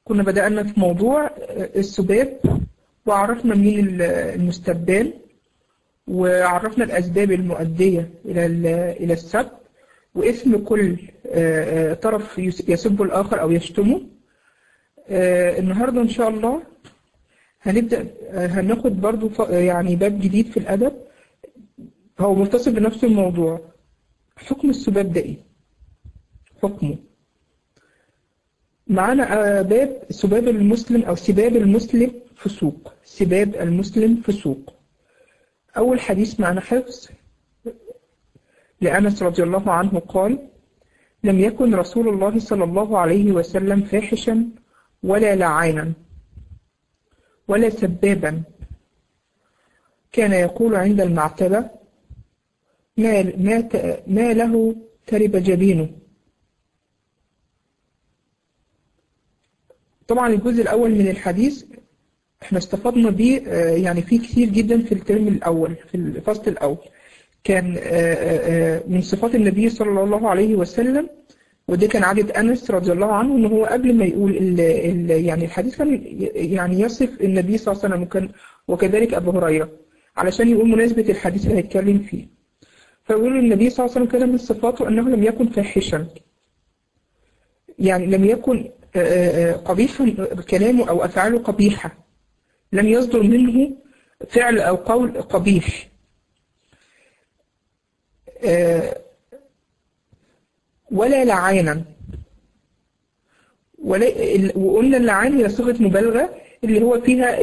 كنا بدأنا في موضوع السباب وعرفنا مين المستبان وعرفنا الأسباب المؤدية إلى إلى السب واسم كل طرف يسب الآخر أو يشتمه النهاردة إن شاء الله هنبدأ هناخد برضو يعني باب جديد في الأدب هو متصل بنفس الموضوع حكم السباب ده إيه؟ حكمه معانا باب سباب المسلم أو سباب المسلم فسوق سباب المسلم فسوق أول حديث معنا حفظ لأنس رضي الله عنه قال لم يكن رسول الله صلى الله عليه وسلم فاحشا ولا لعانا ولا سبابا كان يقول عند المعتبة ما, ما, ما له ترب جبينه طبعا الجزء الأول من الحديث احنا استفدنا بيه يعني فيه كتير جدا في الترم الأول في الفصل الأول كان من صفات النبي صلى الله عليه وسلم ودي كان عادة أنس رضي الله عنه إن هو قبل ما يقول ال ال يعني الحديث كان يعني يصف النبي صلى الله عليه وسلم وكان وكذلك أبو هريرة علشان يقول مناسبة الحديث اللي هيتكلم فيه فيقول النبي صلى الله عليه وسلم كان من صفاته أنه لم يكن فاحشا يعني لم يكن قبيحا كلامه أو أفعاله قبيحة لم يصدر منه فعل أو قول قبيح ولا لعانا ولا وقلنا اللعان هي صيغة مبالغة اللي هو فيها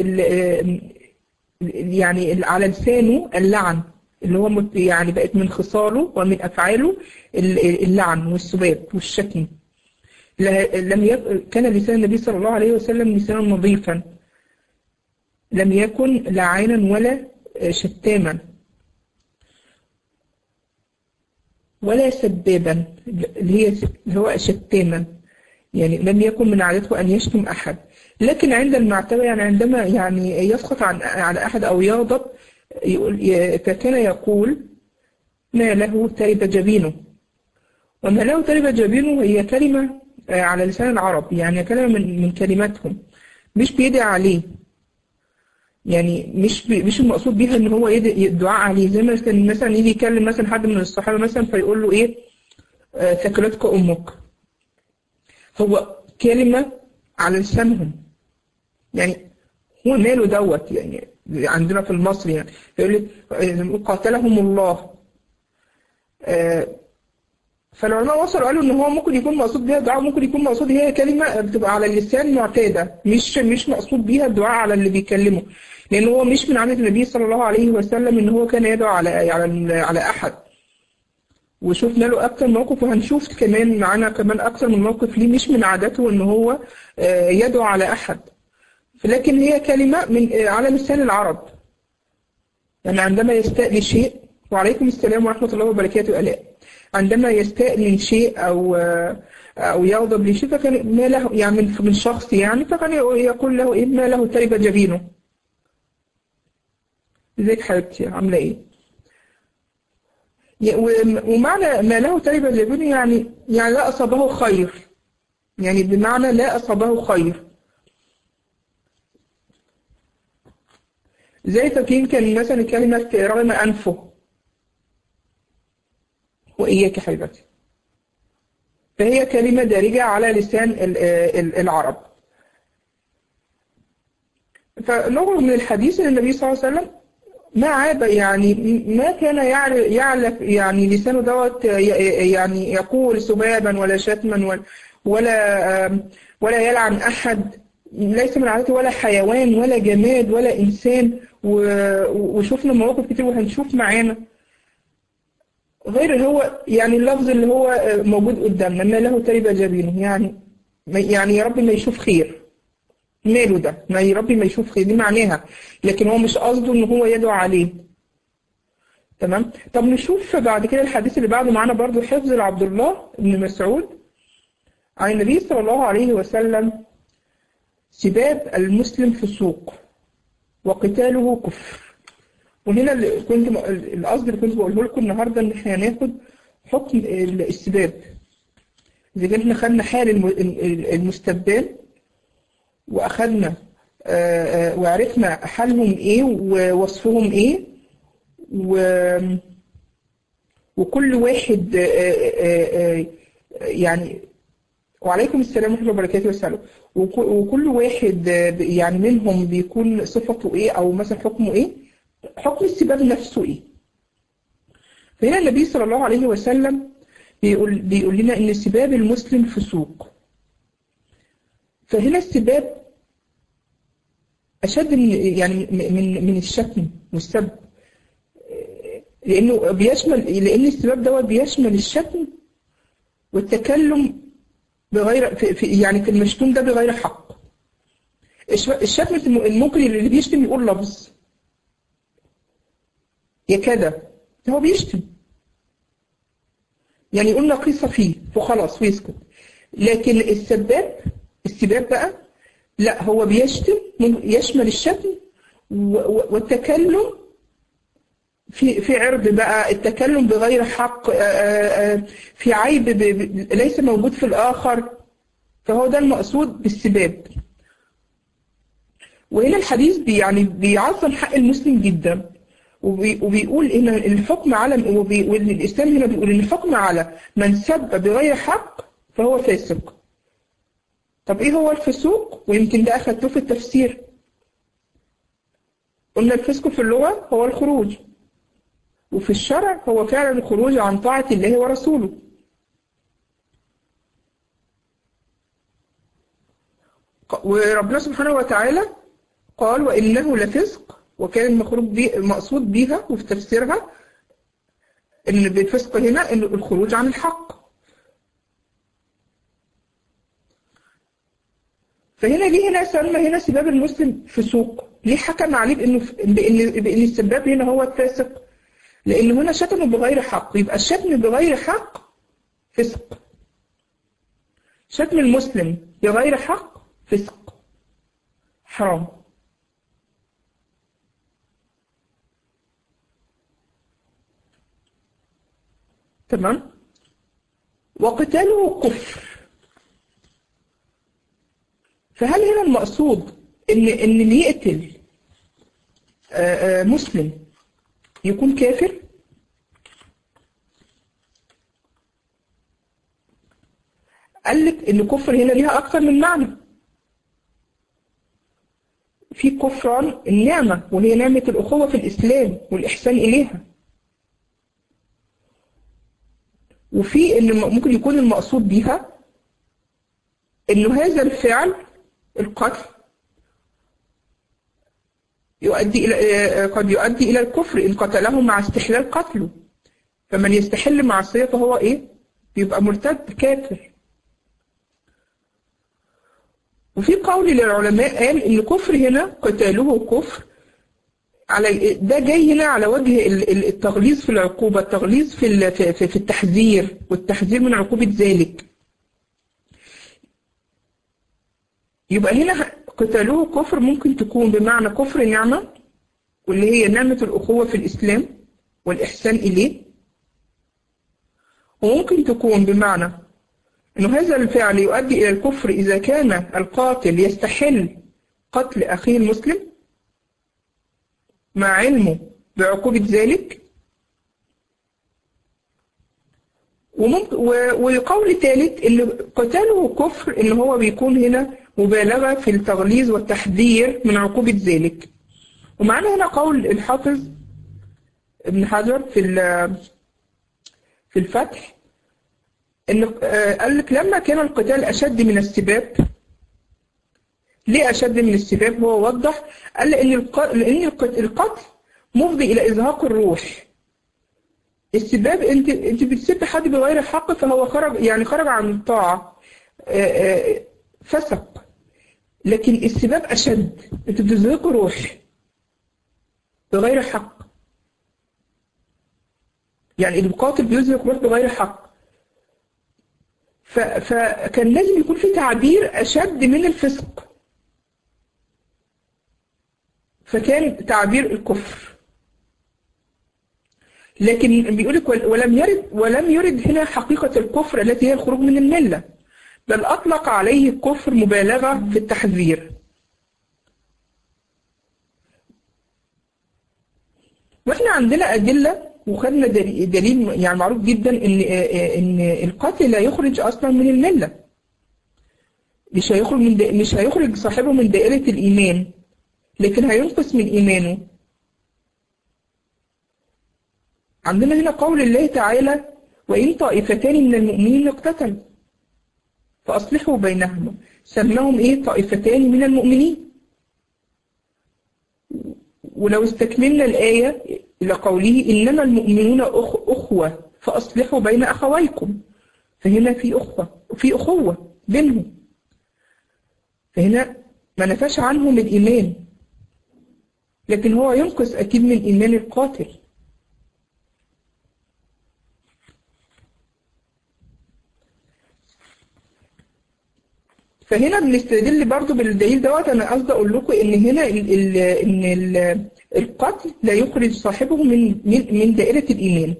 يعني على لسانه اللعن اللي هو يعني بقت من خصاله ومن أفعاله اللعن والسباب والشتم لم يك... كان لسان النبي صلى الله عليه وسلم لسانا نظيفا لم يكن لعانا ولا شتاما ولا سبابا اللي هي اللي هو شتاما يعني لم يكن من عادته أن يشتم أحد لكن عند المعتبة يعني عندما يعني يسقط عن على أحد أو يغضب يقول فكان يقول ما له ترب جبينه وما له ترب جبينه هي كلمة على لسان العرب يعني كلمة من من كلماتهم مش بيدعي عليه يعني مش مش المقصود بيها ان هو الدعاء عليه زي ما كان مثلا يجي يكلم مثلا حد من الصحابه مثلا فيقول له ايه ثكلتك امك هو كلمه على لسانهم يعني هو ماله دوت يعني عندنا في المصري يعني يقول لك قاتلهم الله فالعلماء وصلوا قالوا ان هو ممكن يكون مقصود بيها الدعاء ممكن يكون مقصود هي كلمه بتبقى على اللسان معتاده مش مش مقصود بيها الدعاء على اللي بيكلمه لان هو مش من عاده النبي صلى الله عليه وسلم ان هو كان يدعو على على على احد وشفنا له اكتر موقف وهنشوف كمان معانا كمان اكتر من موقف ليه مش من عادته ان هو يدعو على احد لكن هي كلمه من على لسان العرب يعني عندما يستأذي شيء وعليكم السلام ورحمه الله وبركاته الاء عندما يستاء من شيء أو أو يغضب لشيء فكان ما له يعني من شخص يعني فكان يقول له إيه ما له ترب جبينه ازيك حبيبتي عاملة إيه؟ ومعنى ما له ترب جبينه يعني يعني لا أصابه خير يعني بمعنى لا أصابه خير زي فاكرين كان مثلا كلمة رغم أنفه وإياك حبيبتي فهي كلمة دارجة على لسان العرب فنظر من الحديث أن النبي صلى الله عليه وسلم ما عاب يعني ما كان يعلف يعني لسانه دوت يعني يقول سبابا ولا شتما ولا ولا يلعن أحد ليس من عادته ولا حيوان ولا جماد ولا إنسان وشفنا مواقف كتير وهنشوف معانا غير هو يعني اللفظ اللي هو موجود قدامنا ما له تربة جبينه يعني يعني يا رب ما يشوف خير ماله ده ما يا رب ما يشوف خير دي معناها لكن هو مش قصده ان هو يدعو عليه تمام طب نشوف بعد كده الحديث اللي بعده معانا برضو حفظ لعبد الله بن مسعود عن النبي صلى الله عليه وسلم سباب المسلم فسوق وقتاله كفر وهنا اللي كنت القصد اللي كنت بقوله لكم النهارده ان احنا هناخد حكم السباب اذا كان احنا خدنا حال المستبان واخدنا آه، آه، وعرفنا حالهم ايه ووصفهم ايه و وكل واحد آه، آه، آه، يعني وعليكم السلام ورحمة الله وبركاته وسلام وك- وكل واحد آه، ب- يعني منهم بيكون صفته ايه او مثلا حكمه ايه حكم السباب نفسه ايه فهنا النبي صلى الله عليه وسلم بيقول بيقول لنا ان سباب المسلم فسوق فهنا السباب اشد من يعني من من الشتم والسب لانه بيشمل لان السباب دوت بيشمل الشتم والتكلم بغير في في يعني في المشتوم ده بغير حق الش- الشتم الم- ممكن اللي بيشتم يقول لفظ يا كده هو بيشتم يعني يقول نقيصة فيه وخلاص ويسكت لكن السباب السباب بقى لا هو بيشتم من- يشمل الشتم و- و- والتكلم في في عرض بقى التكلم بغير حق آه، آه، آه، في عيب ب- ب- ليس موجود في الآخر فهو ده المقصود بالسباب وهنا الحديث بي يعني بيعظم حق المسلم جدا وبي وبيقول ان الحكم على وبي وإن الاسلام هنا بيقول ان الحكم على من سب بغير حق فهو فاسق طب ايه هو الفسوق ويمكن ده اخدته في التفسير قلنا الفسق في اللغة هو الخروج وفي الشرع هو فعلا الخروج عن طاعة الله ورسوله وربنا سبحانه وتعالى قال وإنه لفسق وكان المخروج بي المقصود بيها وفي تفسيرها إن بالفسق هنا إن الخروج عن الحق فهنا ليه هنا سمى هنا سباب المسلم فسوق ليه حكم عليه بأنه بأن بأن السباب هنا هو الفاسق لأن هنا شتم بغير حق يبقى الشتم بغير حق فسق شتم المسلم بغير حق فسق حرام تمام وقتاله كفر فهل هنا المقصود ان ان اللي يقتل آه، آه، مسلم يكون كافر قال لك ان كفر هنا ليها اكثر من معنى في كفران النعمة وهي نعمة الأخوة في الإسلام والإحسان إليها وفي إن ممكن يكون المقصود بيها إنه هذا الفعل القتل يؤدي إلى قد يؤدي إلى الكفر إن قتله مع استحلال قتله فمن يستحل معصية فهو إيه؟ بيبقى مرتد كافر وفي قول للعلماء قال إن كفر هنا قتاله كفر على ده جاي هنا على وجه ال- ال- التغليظ في العقوبة التغليظ في ال- في في- في التحذير والتحذير من عقوبة ذلك يبقى هنا قتاله كفر ممكن تكون بمعنى كفر نعمة واللي هي نعمة الأخوة في الإسلام والإحسان إليه وممكن تكون بمعنى أنه هذا الفعل يؤدي إلى الكفر إذا كان القاتل يستحل قتل أخيه المسلم مع علمه بعقوبة ذلك وممكن و- وقول ثالث ان قتاله كفر ان هو بيكون هنا مبالغه في التغليظ والتحذير من عقوبه ذلك ومعنا هنا قول الحافظ ابن حجر في ال- في الفتح ان آه، قال لك لما كان القتال اشد من السباب ليه اشد من السباب هو وضح قال لان الق- لان القت- القتل مفضي الى ازهاق الروح السباب انت انت بتسب حد بغير حق فهو خرج يعني خرج عن الطاعه آه، آه، فسق لكن السباب اشد انت بتزهق روح بغير حق يعني القاتل بيزهق روح بغير حق ف- فكان لازم يكون في تعبير اشد من الفسق فكان تعبير الكفر لكن بيقول لك ول- ولم يرد ولم يرد هنا حقيقة الكفر التي هي الخروج من الملة بل أطلق عليه الكفر مبالغة في التحذير واحنا عندنا أدلة وخدنا دليل دليل يعني معروف جدا ان ان القتل لا يخرج اصلا من المله مش هيخرج من دا- مش هيخرج صاحبه من دائره الايمان لكن هينقص من ايمانه عندنا هنا قول الله تعالى وان طائفتان من المؤمنين اقتتلوا فاصلحوا بينهما سماهم ايه طائفتان من المؤمنين ولو استكملنا الآية إلى قوله إنما المؤمنون أخ أخوة فأصلحوا بين أخويكم فهنا في أخوة في أخوة بينهم فهنا ما نفاش عنهم الإيمان لكن هو ينقص أكيد من إيمان القاتل فهنا بنستدل برضو بالدليل دوت انا قصدي اقول لكم ان هنا ال ال ان ال القتل لا يخرج صاحبه من من من دائره الايمان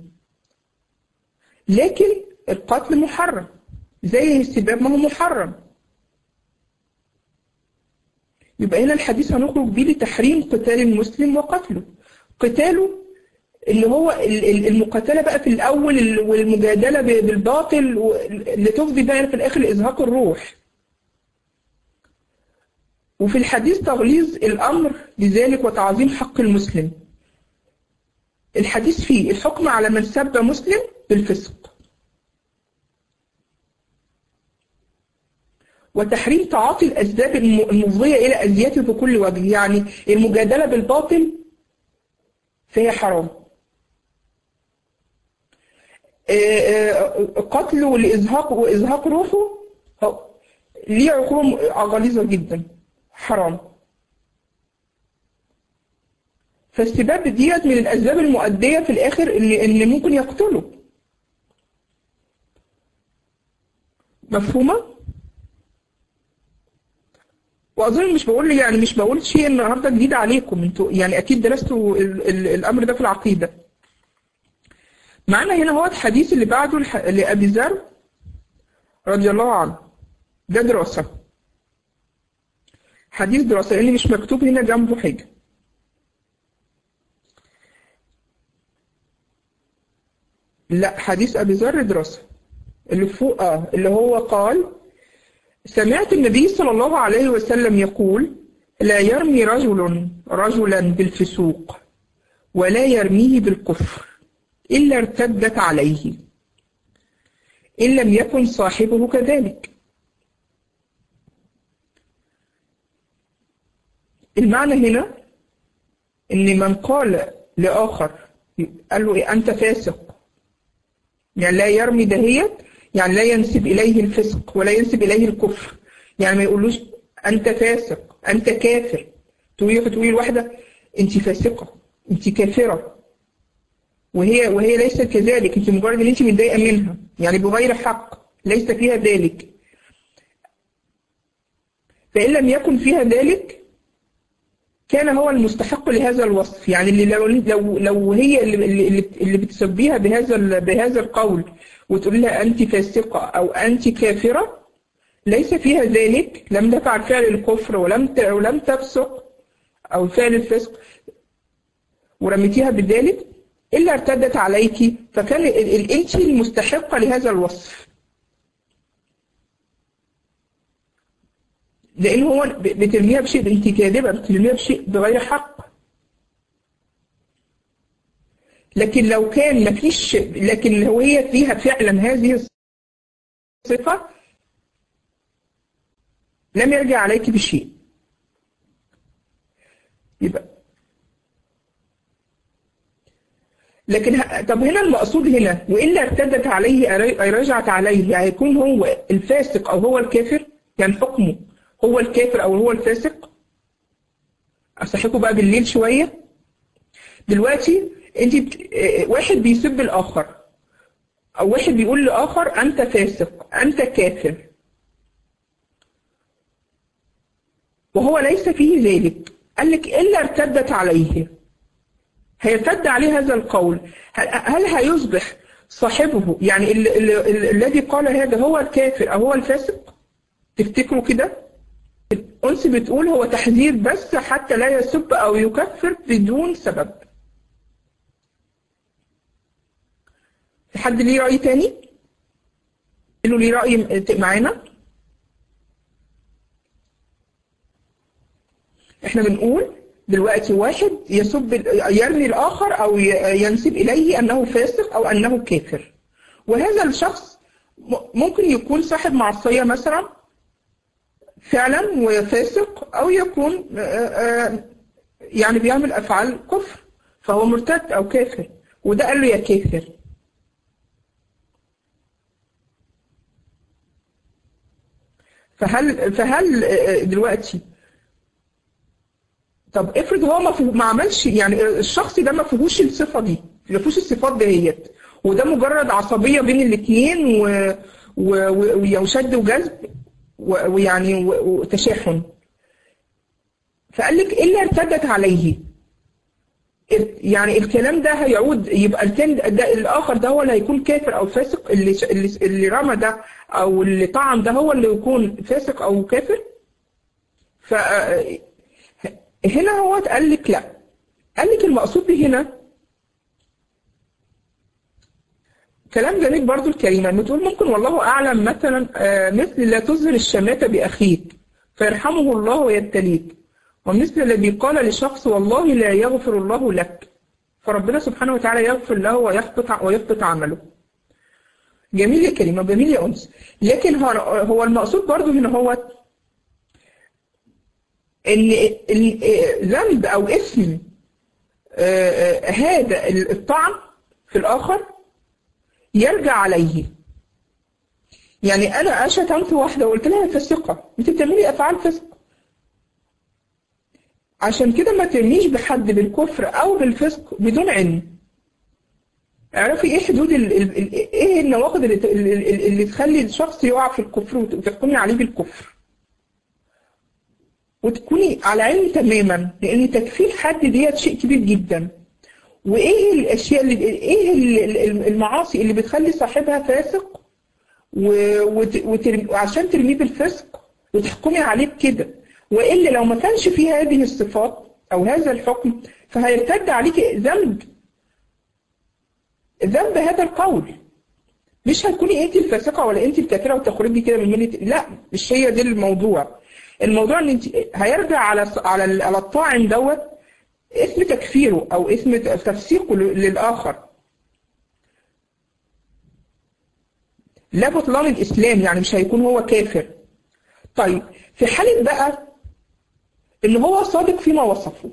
لكن القتل محرم زي السباب ما هو محرم يبقى هنا الحديث هنخرج بيه لتحريم قتال المسلم وقتله قتاله اللي هو ال- ال- المقاتله بقى في الاول ال- والمجادله ب- بالباطل و- اللي تفضي بقى في الاخر لازهاق الروح وفي الحديث تغليظ الأمر بذلك وتعظيم حق المسلم الحديث فيه الحكم على من سب مسلم بالفسق وتحريم تعاطي الأسباب الم- المفضية إلى أذيته بكل وجه يعني المجادلة بالباطل فهي حرام آه، آه، قتله لإزهاق وإزهاق روحه هو- ليه عقوبة غليظة جدا حرام فالسباب ديت من الأسباب المؤدية في الآخر إن إن ممكن يقتلوا مفهومة؟ وأظن مش بقول يعني مش بقول شيء النهارده جديد عليكم انتوا يعني أكيد درستوا ال- ال- الأمر ده في العقيدة. معانا هنا هو الحديث اللي بعده الح- لأبي ذر رضي الله عنه ده دراسة حديث دراسة لأن مش مكتوب هنا جنبه حاجة لا حديث أبي ذر دراسة اللي فوق اه اللي هو قال سمعت النبي صلى الله عليه وسلم يقول لا يرمي رجل رجلا بالفسوق ولا يرميه بالكفر إلا ارتدت عليه إن لم يكن صاحبه كذلك المعنى هنا إن من قال لآخر قال له إيه أنت فاسق يعني لا يرمي دهيت يعني لا ينسب إليه الفسق ولا ينسب إليه الكفر يعني ما يقولوش أنت فاسق أنت كافر تقولي تقولي الواحدة أنت فاسقة أنت كافرة وهي وهي ليست كذلك أنت مجرد أن أنت متضايقة منها يعني بغير حق ليس فيها ذلك فإن لم يكن فيها ذلك كان هو المستحق لهذا الوصف يعني اللي لو لو لو هي اللي اللي, اللي بتسبيها بهذا ال- بهذا القول وتقول لها انت فاسقه او انت كافره ليس فيها ذلك لم تفعل فعل الكفر ولم ت- ولم تفسق او فعل الفسق ورميتيها بذلك الا ارتدت عليك فكان ال- ال- انت المستحقه لهذا الوصف لان هو ب- بترميها بشيء انت كاذبه بترميها بشيء بغير حق لكن لو كان مفيش لكن لو هي فيها فعلا هذه الصفه لم يرجع عليك بشيء يبقى لكن ه- طب هنا المقصود هنا والا ارتدت عليه أي- اي رجعت عليه يعني يكون هو الفاسق او هو الكافر يعني حكمه هو الكافر او هو الفاسق اصحكوا بقى بالليل شويه دلوقتي انت بت... اه، واحد بيسب الاخر او واحد بيقول لاخر انت فاسق انت كافر وهو ليس فيه ذلك قال لك الا ارتدت عليه هيرتد عليه هذا القول هل, هل هيصبح صاحبه يعني ال... ال... ال... الذي قال هذا هو الكافر او هو الفاسق تفتكروا كده الأنس بتقول هو تحذير بس حتى لا يسب أو يكفر بدون سبب حد ليه رأي تاني؟ له ليه رأي معانا؟ احنا بنقول دلوقتي واحد يسب يرمي الآخر أو ينسب إليه أنه فاسق أو أنه كافر وهذا الشخص ممكن يكون صاحب معصية مثلا فعلا وفاسق أو يكون يعني بيعمل أفعال كفر فهو مرتد أو كافر وده قال له يا كافر فهل فهل دلوقتي طب افرض هو ما, ما عملش يعني الشخص ده ما فيهوش الصفه دي ما فيهوش الصفات ديت وده مجرد عصبيه بين الاثنين وشد وجذب ويعني وتشاحن فقال لك الا ارتدت عليه يعني الكلام ده هيعود يبقى التاني ده الاخر ده هو اللي هيكون كافر او فاسق اللي اللي, اللي رمى ده او اللي طعن ده هو اللي يكون فاسق او كافر ف هنا هو قال لك لا قال لك المقصود به هنا كلام جميل برضو الكريمة بتقول ممكن والله أعلم مثلا مثل لا تظهر الشماتة بأخيك فيرحمه الله ويبتليك ومثل الذي قال لشخص والله لا يغفر الله لك فربنا سبحانه وتعالى يغفر له ويحبط ويحبط عمله جميل يا كريمة جميل يا أنس لكن هو المقصود برضو هنا هو ان ذنب او اسم هذا الطعن في الاخر يرجع عليه يعني انا شتمت واحده وقلت لها فاسقه انت بتعملي افعال فسق عشان كده ما ترميش بحد بالكفر او بالفسق بدون علم اعرفي ايه حدود ال ال ايه النواقض اللي, اللي, اللي تخلي الشخص يقع في الكفر وتحكمي عليه بالكفر وتكوني على علم تماما لان تكفير حد ديت شيء كبير جدا وايه الاشياء اللي ايه المعاصي اللي بتخلي صاحبها فاسق وعشان ترميه بالفسق وتحكمي عليه بكده والا لو ما كانش فيه هذه الصفات او هذا الحكم فهيرتد عليك ذنب ذنب هذا القول مش هتكوني انت الفاسقه ولا انت الكافره وتخرجي كده من مله لا مش هي دي الموضوع الموضوع ان انت هيرجع على على على الطاعن دوت اسم تكفيره او اسم تفسيقه للاخر لا بطلان الاسلام يعني مش هيكون هو كافر طيب في حاله بقى ان هو صادق فيما وصفه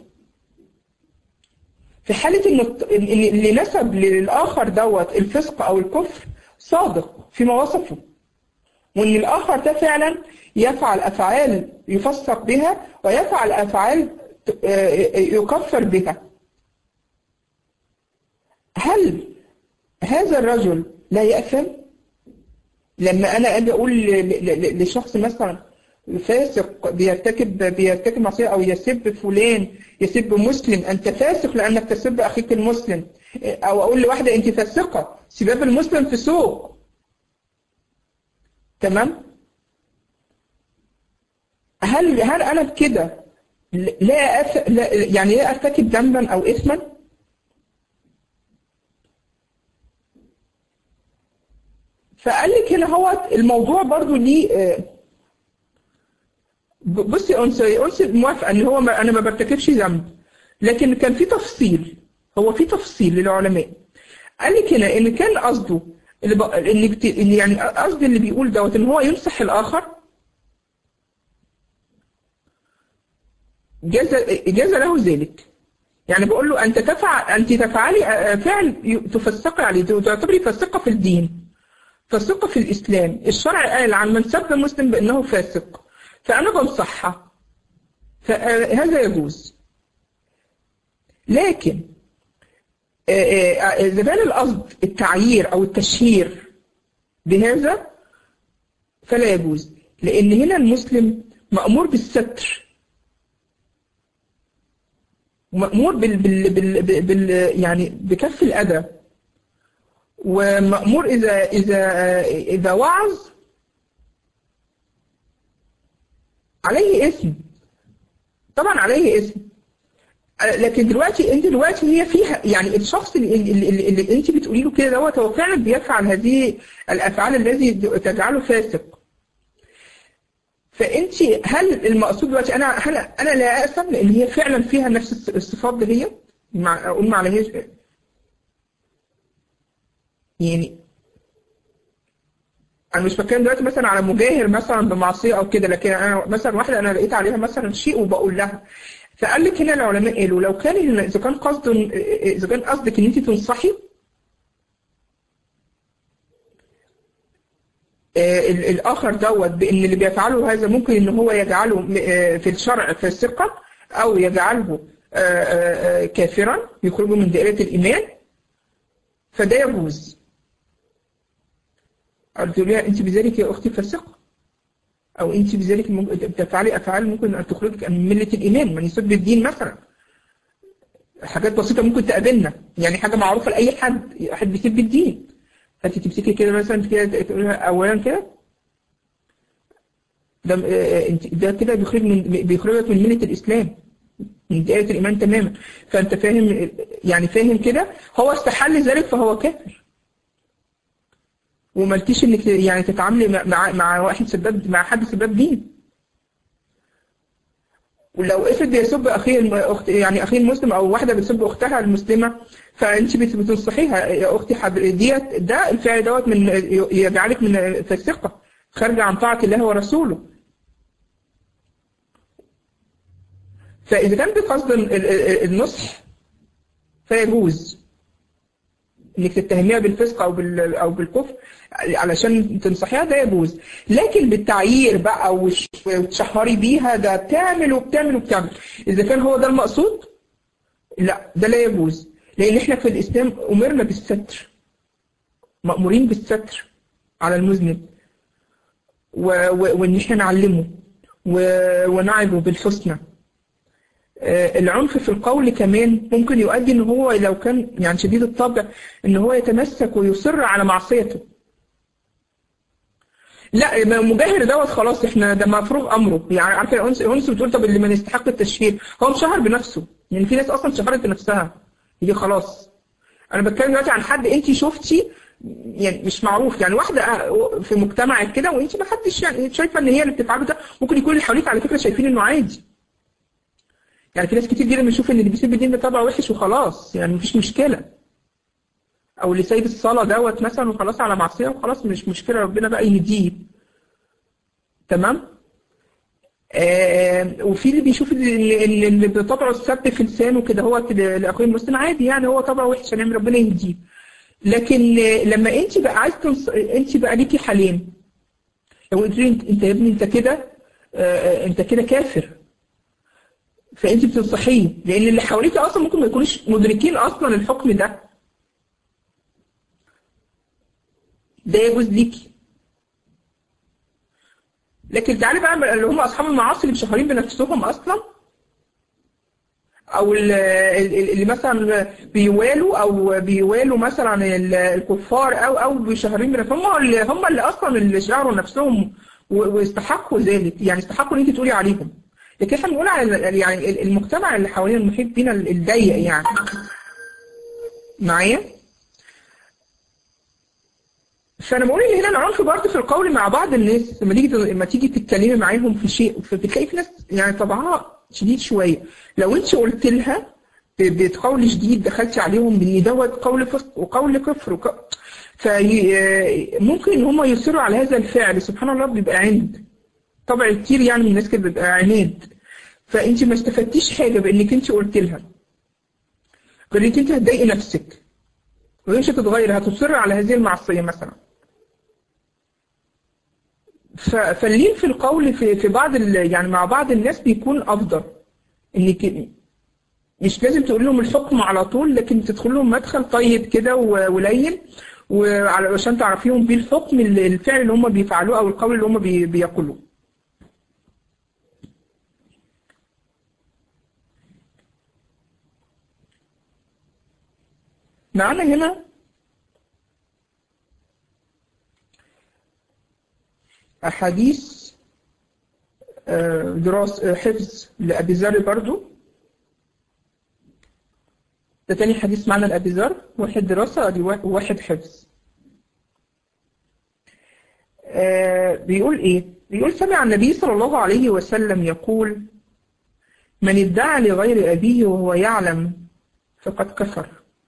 في حالة ان اللي نسب للآخر دوت الفسق أو الكفر صادق فيما وصفه وان الآخر ده فعلا يفعل أفعال يفسق بها ويفعل أفعال يكفر بها هل هذا الرجل لا يأثم لما أنا أجي أقول لشخص مثلا فاسق بيرتكب بيرتكب معصية أو يسب فلان يسب مسلم أنت فاسق لأنك تسب أخيك المسلم أو أقول لواحدة أنت فاسقة سباب المسلم في سوق تمام هل هل أنا بكده لا, أف... لا يعني لا أرتكب ذنبا أو إثما فقال لك هنا هو الموضوع برضو ليه بصي انثى انثى موافقه ان هو ما انا ما برتكبش ذنب لكن كان في تفصيل هو في تفصيل للعلماء قال لك هنا ان كان قصده اللي, ب... اللي, بت... اللي يعني قصد اللي بيقول دوت ان هو ينصح الاخر جاز جاز له ذلك يعني بقول له انت تفعل انت تفعلي فعل تفسقي عليه تعتبري فاسقه في الدين فاسقه في الاسلام الشرع قال عن من سب مسلم بانه فاسق فأنا بنصحها فهذا يجوز لكن إذا كان القصد التعيير أو التشهير بهذا فلا يجوز لأن هنا المسلم مأمور بالستر ومأمور بال, بال, بال, بال يعني بكف الأذى ومأمور إذا إذا إذا وعظ عليه اسم طبعا عليه اسم لكن دلوقتي انت دلوقتي هي فيها يعني الشخص اللي, اللي, اللي, اللي انت بتقولي له كده دوت هو فعلا بيفعل هذه الافعال التي تجعله فاسق فانت هل المقصود دلوقتي انا هل انا لا اقسم لان هي فعلا فيها نفس الصفات دي هي مع اقول ما عليهاش يعني انا مش بتكلم دلوقتي مثلا على مجاهر مثلا بمعصيه او كده لكن انا مثلا واحده انا لقيت عليها مثلا شيء وبقول لها فقال لك هنا العلماء قالوا لو كان اذا كان قصد اذا كان قصدك ان انت تنصحي الاخر دوت بان اللي بيفعله هذا ممكن ان هو يجعله في الشرع فاسقا او يجعله كافرا يخرجه من دائره الايمان فده يجوز قلت لها انت بذلك يا اختي فاسقه او انت بذلك تفعلي افعال ممكن ان تخرجك من مله الايمان من يسب الدين مثلا حاجات بسيطه ممكن تقابلنا يعني حاجه معروفه لاي حد حد بيسب الدين فانت تمسكي كده مثلا كده تقول لها اولا كده ده انت ده كده بيخرج من بيخرجك من مله الاسلام من دائره الايمان تماما فانت فاهم يعني فاهم كده هو استحل ذلك فهو كافر ومالكيش انك يعني تتعاملي مع مع واحد سباب مع حد سباب دين ولو افرض بيسب اخيه اخت يعني اخيه المسلم او واحده بتسب اختها المسلمه فانت بتنصحيها يا اختي ديت ده الفعل دوت من يجعلك من فاسقه خارجه عن طاعه الله ورسوله فاذا كان بقصد النصح فيجوز انك تتهميها بالفسق او بال او بالكفر علشان تنصحيها ده يجوز لكن بالتعيير بقى وتشهري بيها ده بتعمل وبتعمل وبتعمل اذا كان هو ده المقصود لا ده لا يجوز لان احنا في الاسلام امرنا بالستر مامورين بالستر على المذنب وان احنا نعلمه ونعظه بالحسنى العنف في القول كمان ممكن يؤدي ان هو لو كان يعني شديد الطبع ان هو يتمسك ويصر على معصيته لا مجاهر دوت خلاص احنا ده مفروغ امره يعني عارفه انس انس بتقول طب اللي من يستحق التشهير هو مشهر بنفسه يعني في ناس اصلا شهرت بنفسها دي خلاص انا بتكلم دلوقتي عن حد انت شفتي يعني مش معروف يعني واحده في مجتمعك كده وانت ما حدش يعني شايفه ان هي اللي بتفعله ده ممكن يكون اللي حواليك على فكره شايفين انه عادي يعني في ناس كتير جدا بتشوف ان اللي بيسيب الدين ده طبعه وحش وخلاص يعني مفيش مشكله او اللي سايب الصلاه دوت مثلا وخلاص على معصيه وخلاص مش مشكله ربنا بقى يهديه تمام آه وفي اللي بيشوف اللي, اللي بطبعه السب في لسانه كده هو لاخوه المسلم عادي يعني هو طبعه وحش يعني ربنا يهديه لكن لما انت بقى عايز تنص... انت بقى ليكي حالين لو قلت انت يا ابني انت كده آه انت كده كافر فانت بتنصحيه لان اللي حواليك اصلا ممكن ما يكونوش مدركين اصلا الحكم ده ده يجوز ليكي لكن تعالي بقى اللي هم اصحاب المعاصي اللي مشهورين بنفسهم اصلا او اللي مثلا بيوالوا او بيوالوا مثلا الكفار او او بيشهرين بنفسهم هم اللي هم اللي اصلا اللي شهروا نفسهم ويستحقوا ذلك يعني يستحقوا ان انت تقولي عليهم لكن احنا بنقول على يعني المجتمع اللي حوالين المحيط بينا الضيق يعني معايا فانا بقول ان هنا العنف برضه في القول مع بعض الناس لما تيجي لما تيجي تتكلمي معاهم في شيء فبتلاقي في ناس يعني طبعها شديد شويه لو انت قلت لها بقول شديد دخلتي عليهم بان دوت قول فسق وقول كفر وك... فممكن ان هم يصروا على هذا الفعل سبحان الله بيبقى عند طبع كتير يعني من الناس كده بيبقى عناد فانت ما استفدتيش حاجه بانك انت قلت لها غير انك انت هتضايقي نفسك ومش هتتغير هتصر على هذه المعصيه مثلا فاللين في القول في في بعض يعني مع بعض الناس بيكون افضل انك مش لازم تقول لهم الحكم على طول لكن تدخل لهم مدخل طيب كده ولين وعشان تعرفيهم بيه الحكم الفعل اللي هم بيفعلوه او القول اللي هم بيقولوه معانا هنا أحاديث دراسة حفظ لأبي ذر برضو ده تاني حديث معنا لأبي ذر واحد دراسة ادي وواحد حفظ آه بيقول ايه بيقول سمع النبي صلى الله عليه وسلم يقول من ادعى لغير أبيه وهو يعلم فقد كفر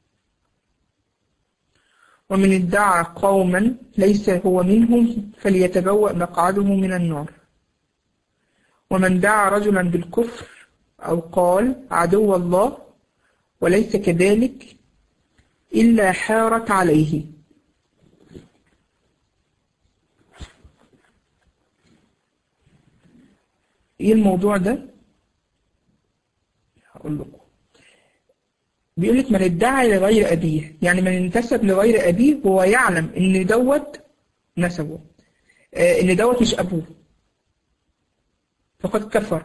ومن ادعى قوما ليس هو منهم فليتبوأ مقعده من النار ومن دعا رجلا بالكفر أو قال عدو الله وليس كذلك إلا حارت عليه ايه الموضوع ده هقول لكم بيقول لك من ادعى لغير ابيه يعني من انتسب لغير ابيه وهو يعلم ان دوت نسبه آه ان دوت مش ابوه فقد كفر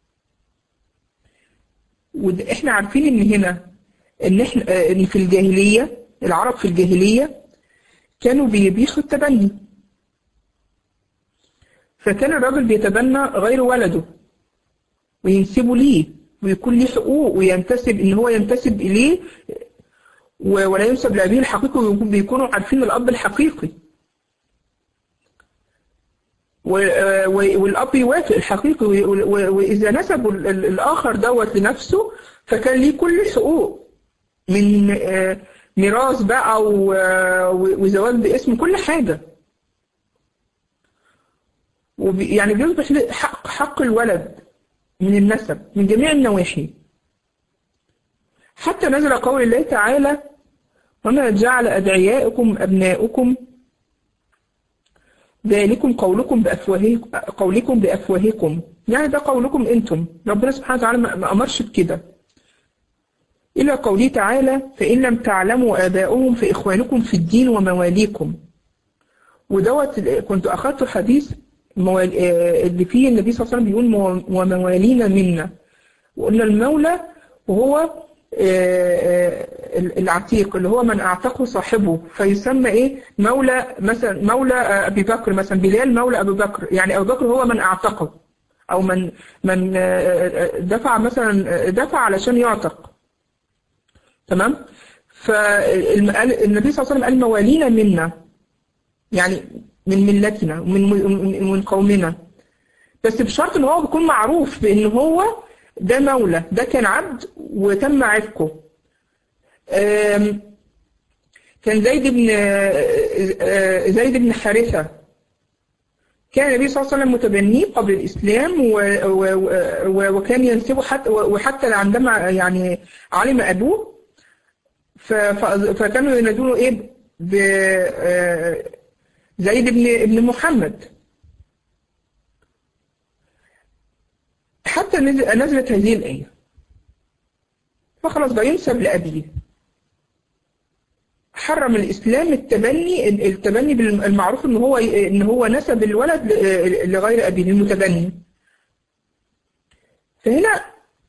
واحنا عارفين ان هنا ان احنا آه ان في الجاهليه العرب في الجاهليه كانوا بيبيحوا التبني فكان الراجل بيتبنى غير ولده وينسبه ليه ويكون ليه حقوق وينتسب ان هو ينتسب اليه ولا ينسب لابيه الحقيقي وبيكونوا عارفين الاب الحقيقي والاب يوافق الحقيقي واذا نسبوا الاخر دوت لنفسه فكان ليه كل الحقوق من ميراث بقى وزواج باسم كل حاجه يعني بيصبح حق حق الولد من النسب من جميع النواحي حتى نزل قول الله تعالى وما جعل أدعياءكم أبناؤكم ذلكم قولكم بأفواهكم قولكم بأفواهكم يعني ده قولكم أنتم ربنا سبحانه وتعالى ما أمرش بكده إلى قوله تعالى فإن لم تعلموا آباؤهم فإخوانكم في الدين ومواليكم ودوت كنت أخذت حديث اللي فيه النبي صلى الله عليه وسلم بيقول وموالينا منا وقلنا المولى وهو العتيق اللي هو من اعتقه صاحبه فيسمى ايه مولى مثلا مولى ابي بكر مثلا بلال مولى ابي بكر يعني ابو بكر هو من اعتقه او من من دفع مثلا دفع علشان يعتق تمام فالنبي صلى الله عليه وسلم قال موالينا منا يعني من ملتنا ومن من قومنا بس بشرط ان هو بيكون معروف بان هو ده مولى ده كان عبد وتم عتقه كان زيد بن زيد بن حارثة كان النبي صلى الله عليه وسلم متبنيه قبل الإسلام وكان ينسبه حتى وحتى عندما يعني علم أبوه فكانوا ينادونه إيه زيد بن ابن محمد حتى نزلت هذه الآية فخلاص بقى ينسب لأبيه حرم الإسلام التبني التبني بالمعروف إن هو إن هو نسب الولد لغير أبيه المتبني فهنا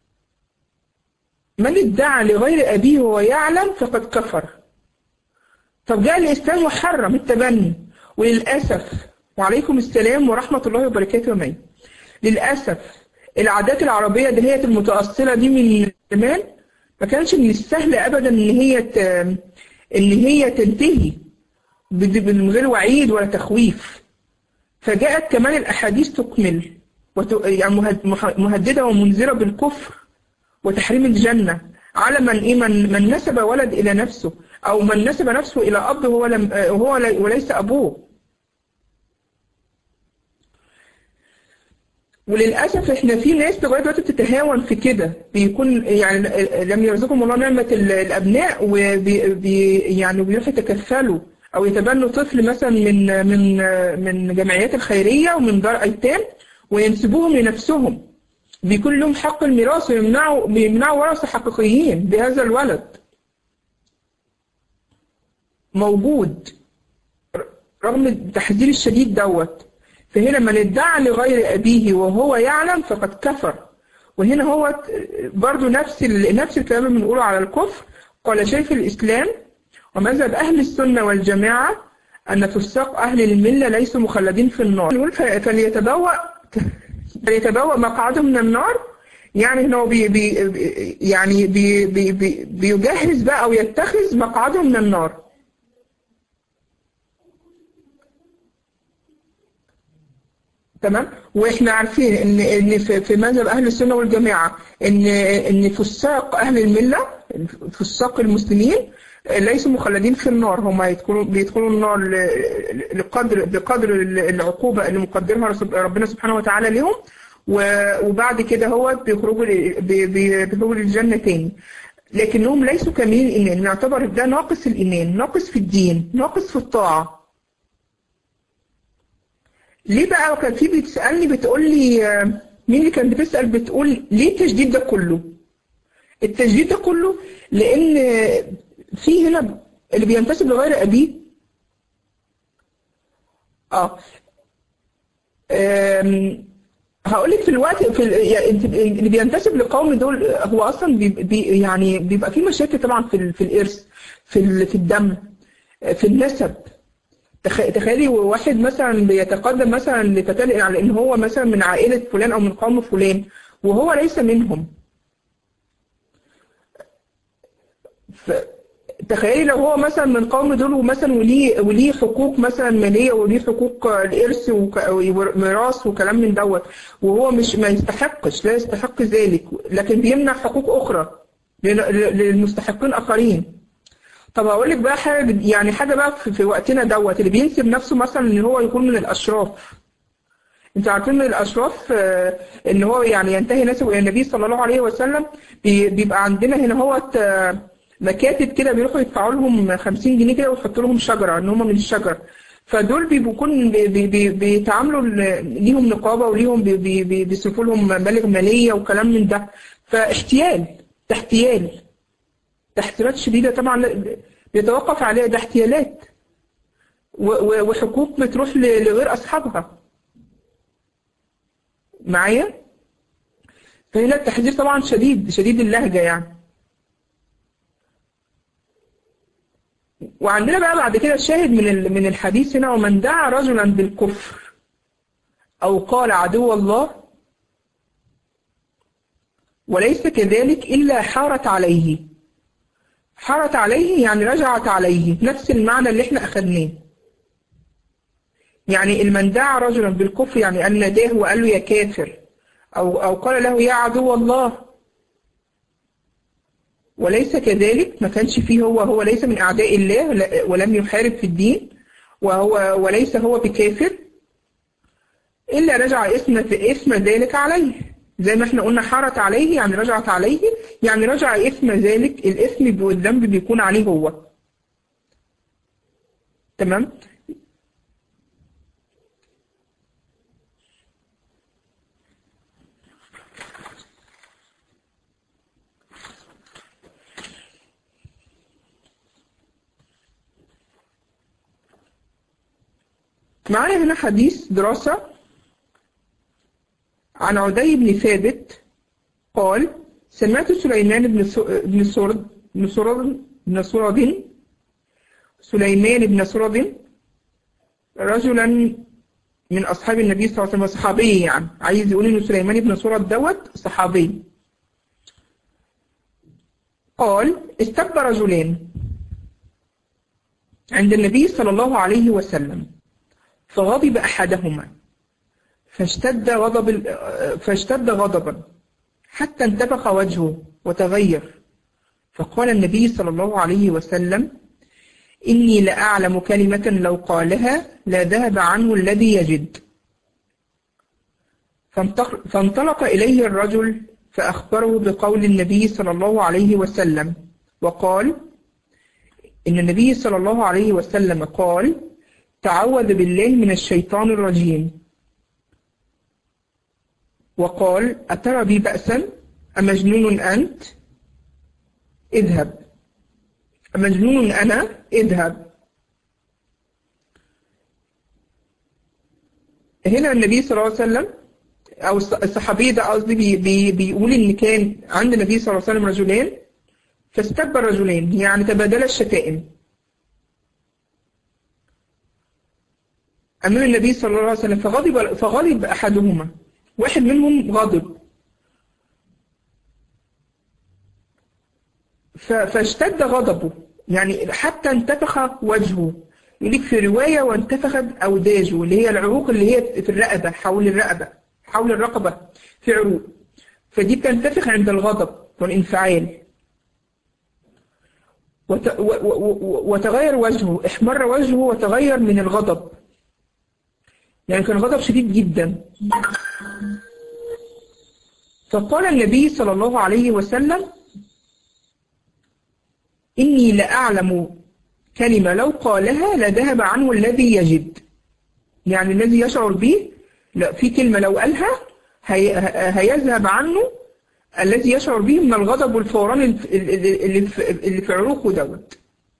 من ادعى لغير أبيه وهو يعلم فقد كفر طب جاء الإسلام وحرم التبني وللأسف وعليكم السلام ورحمة الله وبركاته ومين للأسف العادات العربية اللي هي المتأصلة دي من زمان ما كانش من السهل أبدا إن هي ت... إن هي تنتهي من غير وعيد ولا تخويف فجاءت كمان الأحاديث تكمل وت... يعني مهددة ومنذرة بالكفر وتحريم الجنة على من إيه من, من نسب ولد إلى نفسه أو من نسب نفسه إلى أب هو لم هو وليس أبوه وللأسف إحنا في ناس لغاية دلوقتي بتتهاون في كده بيكون يعني لم يرزقهم الله نعمة الأبناء وبي يعني بيروحوا يتكفلوا أو يتبنوا طفل مثلا من من من جمعيات الخيرية ومن دار أيتام وينسبوهم لنفسهم بيكون لهم حق الميراث ويمنعوا بيمنعوا ورثة حقيقيين بهذا الولد موجود رغم التحذير الشديد دوت فهنا من ادعى لغير أبيه وهو يعلم فقد كفر وهنا هو برضو نفس نفس الكلام اللي بنقوله على الكفر قال شيخ الإسلام ومذهب أهل السنة والجماعة أن فساق أهل الملة ليسوا مخلدين في النار نقول فليتبوأ فليتبوأ مقعده من النار يعني انه بي بي يعني بي بي بي بيجهز بقى او يتخذ مقعده من النار تمام واحنا عارفين ان ان في في مذهب اهل السنه والجماعه ان ان فساق اهل المله فساق المسلمين ليسوا مخلدين في النار هم يدخلوا بيدخلوا النار ل- لقدر بقدر العقوبه اللي مقدرها رسول- ربنا سبحانه وتعالى لهم و- وبعد كده هو بيخرجوا ل- بي- بي- بيخرجوا للجنه تاني لكنهم ليسوا كاملين الايمان نعتبر ده ناقص الايمان ناقص في الدين ناقص في الطاعه ليه بقى كان في بتسالني بتقول لي آه، مين اللي كانت بتسال بتقول ليه التجديد ده كله التجديد ده كله لان في هنا اللي بينتسب لغير ابيه اه هقول لك في الوقت في ال- يعني انت اللي بينتسب لقوم دول هو اصلا بي بي يعني بيبقى في مشاكل طبعا في ال- في الارث في ال- في الدم في النسب تخ- تخيلي واحد مثلا بيتقدم مثلا لتتلقي على ان هو مثلا من عائله فلان او من قوم فلان وهو ليس منهم ف- تخيلي لو هو مثلا من قوم دول ومثلا وليه وليه حقوق مثلا ماليه وليه حقوق الارث وك- وميراث وكلام من دوت وهو مش ما يستحقش لا يستحق ذلك لكن بيمنع حقوق اخرى لل- للمستحقين اخرين طب هقول لك بقى حاجه يعني حاجه بقى في في وقتنا دوت اللي بينسب نفسه مثلا ان هو يكون من الاشراف انتوا عارفين من الاشراف آه، ان هو يعني ينتهي نسبه الى النبي صلى الله عليه وسلم بي- بيبقى عندنا هنا هو مكاتب كده بيروحوا يدفعوا لهم 50 جنيه كده ويحطوا لهم شجره ان هم من الشجر فدول بيبقوا كون بي- بي- بي- بيتعاملوا ل- ليهم نقابه وليهم بي- بي- بي- بيصرفوا لهم مبالغ ماليه وكلام من ده فاحتيال ده احتيال تحذيرات شديده طبعا بيتوقف عليها ده احتيالات و- و- وحقوق بتروح ل- لغير اصحابها معايا فهنا التحذير طبعا شديد شديد اللهجة يعني وعندنا بقى بعد كده الشاهد من ال- من الحديث هنا ومن دعا رجلا بالكفر أو قال عدو الله وليس كذلك إلا حارت عليه حارت عليه يعني رجعت عليه نفس المعنى اللي احنا أخدناه يعني المن دعا رجلا بالكفر يعني أن ناداه وقال له يا كافر أو أو قال له يا عدو الله وليس كذلك ما كانش فيه هو هو ليس من أعداء الله لا- ولم يحارب في الدين وهو وليس هو بكافر إلا رجع اسم اسم ذلك عليه زي ما احنا قلنا حارت عليه يعني رجعت عليه يعني رجع اسم ذلك الاسم والذنب بيكون عليه هو تمام معانا هنا حديث دراسة عن عدي بن ثابت قال سمعت سليمان بن سو- بن سرد بن سرد بن سرد سليمان بن سرد رجلا من أصحاب النبي صلى الله عليه وسلم صحابي يعني عايز يقول إن سليمان بن سرد دوت صحابي قال استب رجلان عند النبي صلى الله عليه وسلم فغضب أحدهما فاشتد غضب ال- فاشتد غضبا حتى انتفخ وجهه وتغير فقال النبي صلى الله عليه وسلم إني لأعلم كلمة لو قالها لا ذهب عنه الذي يجد فانتق- فانطلق إليه الرجل فأخبره بقول النبي صلى الله عليه وسلم وقال إن النبي صلى الله عليه وسلم قال تعوذ بالله من الشيطان الرجيم وقال أترى بي بأسا أمجنون أنت اذهب أمجنون أنا اذهب هنا النبي صلى الله عليه وسلم أو الص- الصحابي ده قصدي بي بي بيقول إن كان عند النبي صلى الله عليه وسلم رجلان فاستب الرجلين يعني تبادل الشتائم أمام النبي صلى الله عليه وسلم فغضب فغضب أحدهما واحد منهم غضب ف- فاشتد غضبه يعني حتى انتفخ وجهه يقول في رواية وانتفخت أوداجه اللي هي العروق اللي هي في الرقبة حول الرقبة حول الرقبة في عروق فدي بتنتفخ عند الغضب والانفعال وت- و- و- و- وتغير وجهه احمر وجهه وتغير من الغضب يعني كان غضب شديد جدا فقال النبي صلى الله عليه وسلم إني لأعلم كلمة لو قالها لذهب عنه الذي يجد يعني الذي يشعر به لا في كلمة لو قالها هي هيذهب عنه الذي يشعر به من الغضب والفوران اللي اللي في اللي في عروقه دوت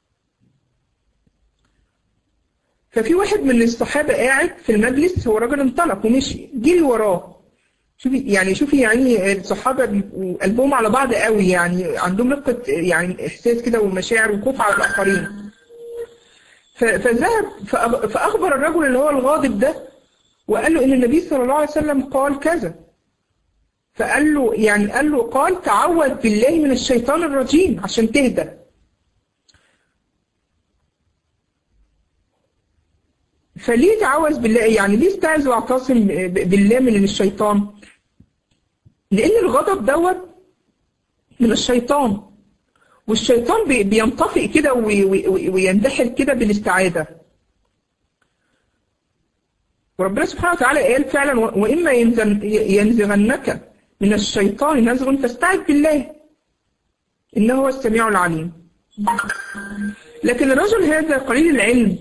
ففي واحد من الصحابة قاعد في المجلس هو راجل انطلق ومشي جري وراه شوفي يعني شوفي يعني الصحابة بيبقوا قلبهم على بعض قوي يعني عندهم رقة يعني إحساس كده ومشاعر وخوف على الآخرين ف- فذهب فأخ- فأخبر الرجل اللي هو الغاضب ده وقال له إن النبي صلى الله عليه وسلم قال كذا فقال له يعني قال له قال تعوذ بالله من الشيطان الرجيم عشان تهدى فليه تعوذ بالله يعني ليه استعذ واعتصم ب- بالله من الشيطان لان الغضب دوت من الشيطان والشيطان بي- بينطفئ كده وي- وي- ويندحر كده بالاستعاذة وربنا سبحانه وتعالى قال فعلا و- وإما ينزغ- ينزغنك من الشيطان نزغ فاستعذ بالله إنه هو السميع العليم لكن الرجل هذا قليل العلم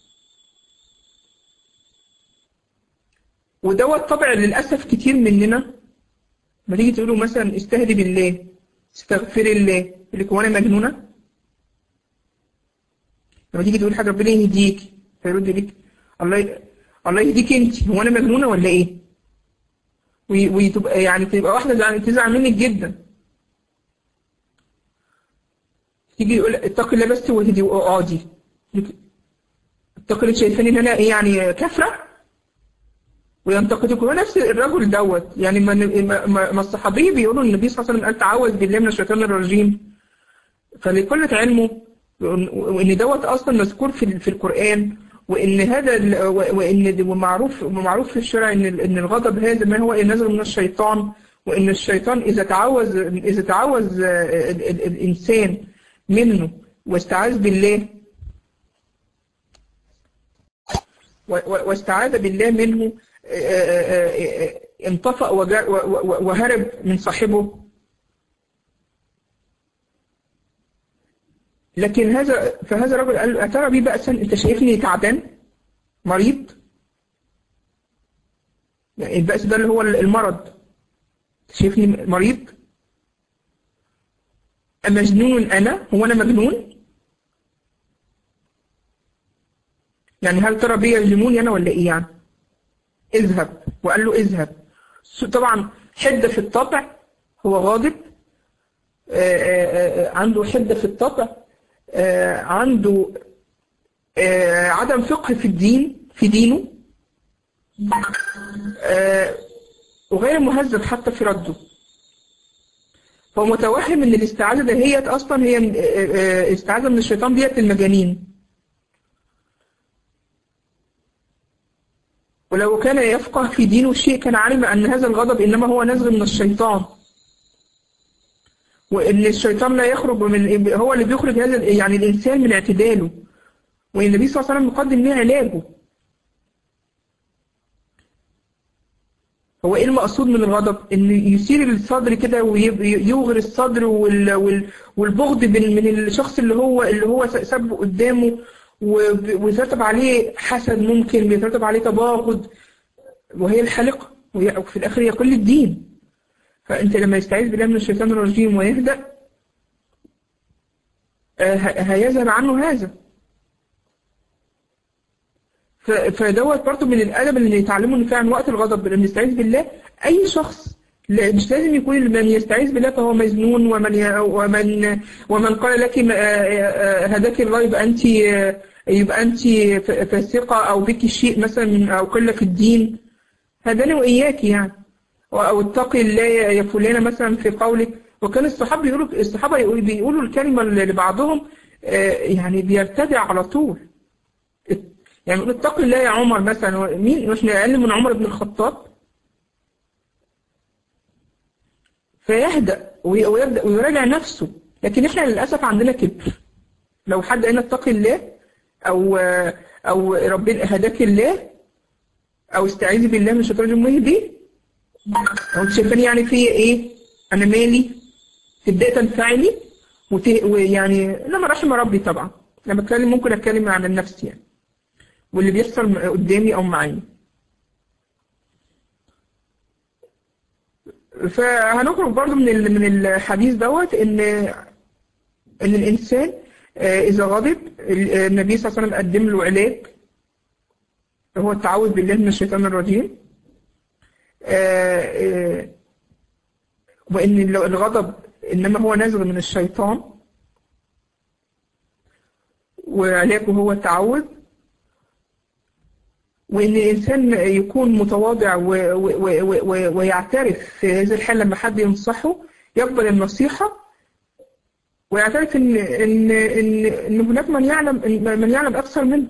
ودوت طبع للأسف كتير مننا ما تيجي تقولوا مثلا استهدي بالله استغفري الله يقول لك هو انا مجنونه؟ لما تيجي تقول حاجه ربنا يهديك فيرد لك الله ي... الله يهديك انت هو انا مجنونه ولا ايه؟ وي- وتبقى يعني تبقى واحده زعل- تزعل منك جدا تيجي يقول اتقي الله بس واهدي واقعدي اتقي الله شايفاني ان انا ايه يعني كافره وينتقدك هو نفس الرجل دوت يعني ما ما- ما ما الصحابي بيقولوا النبي صلى الله عليه وسلم قال تعوذ بالله من الشيطان الرجيم فلقلة علمه وان دوت اصلا مذكور في في القران وان هذا ال- وان ومعروف ومعروف في الشرع ان ال- ان الغضب هذا ما هو نزل من الشيطان وان الشيطان اذا تعوذ اذا تعوذ آه، ال- ال- الانسان منه واستعاذ بالله و- و- واستعاذ بالله منه آه، آه، آه، انطفأ وجا- و- و- وهرب من صاحبه لكن هذا فهذا الرجل قال له أترى بي بأسا أنت شايفني تعبان مريض يعني البأس ده اللي هو المرض شايفني مريض أمجنون أنا هو أنا مجنون يعني هل ترى بي يجنوني أنا ولا إيه يعني اذهب وقال له اذهب طبعا حدة في الطبع هو غاضب آه، آه، آه، عنده حدة في الطبع آه، عنده آه، عدم فقه في الدين في دينه آه، وغير مهذب حتى في رده هو متوهم ان الاستعاذة دهيت اصلا هي آه، آه، استعاذة من الشيطان ديت المجانين ولو كان يفقه في دينه شيء كان علم أن هذا الغضب إنما هو نزغ من الشيطان وإن الشيطان لا يخرج من هو اللي بيخرج هذا يعني الإنسان من اعتداله وإن النبي صلى الله عليه وسلم مقدم ليه علاجه هو إيه المقصود من الغضب؟ إن يثير الصدر كده ويوغر الصدر وال- وال- والبغض من من الشخص اللي هو اللي هو سبه قدامه وب- ويترتب عليه حسد ممكن بيترتب عليه تباغض وهي الحلقة وهي- وفي الآخر هي كل الدين فأنت لما يستعيذ بالله من الشيطان الرجيم ويهدأ آه، ه- هيذهب عنه هذا ف- فدوت برضه من الأدب اللي يتعلمه إن فعلا وقت الغضب لما يستعيذ بالله أي شخص لا مش لازم يكون من يستعيذ بالله فهو مجنون ومن ي- ومن ومن قال لك ما- آه، آه، هداك الله يبقى أنت آه، يبقى أنت ف- فاسقة أو بك شيء مثلا أو قلة في الدين هداني وإياك يعني أو اتقي الله يا فلانة مثلا في قولك وكان الصحابة بيقولوا الصحابة يقول- بيقولوا الكلمة لبعضهم آه، يعني بيرتدع على طول يعني يقول اتق الله يا عمر مثلا مين مش اقل من عمر بن الخطاب فيهدأ وي- ويبدأ ويراجع نفسه لكن احنا للأسف عندنا كبر لو حد قال اتق الله أو أو ربنا هداك الله أو استعيذي بالله من الشيطان الرجيم ويهدي أو انت شايفاني يعني في إيه أنا مالي تبدأي تنفعلي وت- ويعني لما رحم ربي طبعا لما اتكلم ممكن اتكلم عن النفس يعني واللي بيحصل قدامي او معايا فهنخرج برضو من ال- من الحديث دوت ان ان الانسان آه، اذا غضب ال- النبي صلى الله عليه وسلم قدم له علاج هو التعوذ بالله من الشيطان الرجيم آه، آه، وان ال- الغضب انما هو نزغ من الشيطان وعلاجه هو التعوذ وإن الإنسان يكون متواضع و- و- و- و- ويعترف في هذه الحال لما حد ينصحه يقبل النصيحة ويعترف إن إن إن إن هناك من يعلم من يعلم أكثر منه.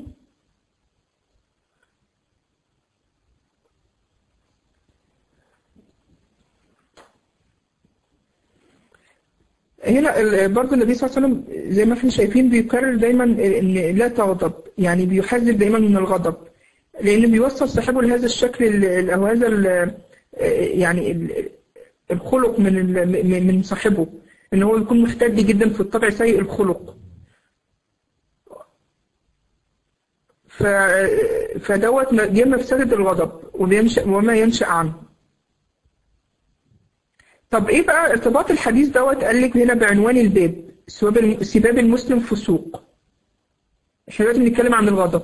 هنا ال- برضه النبي صلى الله عليه وسلم زي ما احنا شايفين بيكرر دايما ان لا تغضب يعني بيحذر دايما من الغضب لأنه بيوصل صاحبه لهذا الشكل ال- ال- أو هذا ال- يعني ال- الخلق من ال- من من صاحبه إن هو يكون محتد جدا في الطبع سيء الخلق ف فدوت دي مفسدة الغضب وبينشأ وما ينشأ عنه طب ايه بقى ارتباط الحديث دوت قال لك هنا بعنوان الباب سباب الم- سباب المسلم فسوق احنا دلوقتي بنتكلم عن الغضب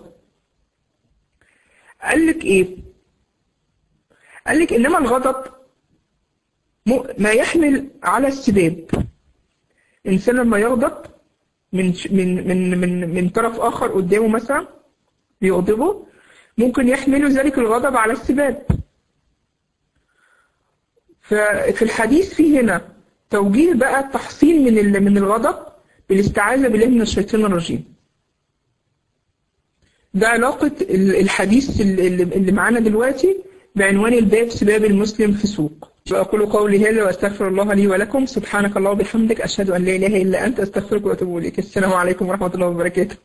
قال لك ايه قال لك انما الغضب م- ما يحمل على السباب الانسان لما يغضب من ش- من من من من طرف اخر قدامه مثلا بيغضبه ممكن يحمل ذلك الغضب على السباب ففي الحديث في هنا توجيه بقى التحصين من ال- من الغضب بالاستعاذة بالله من الشيطان الرجيم ده علاقة ال- الحديث اللي اللي معانا دلوقتي بعنوان الباب سباب المسلم في سوق أقول قولي هذا وأستغفر الله لي ولكم سبحانك الله وبحمدك أشهد أن لا إله إلا أنت أستغفرك وأتوب إليك السلام عليكم ورحمة الله وبركاته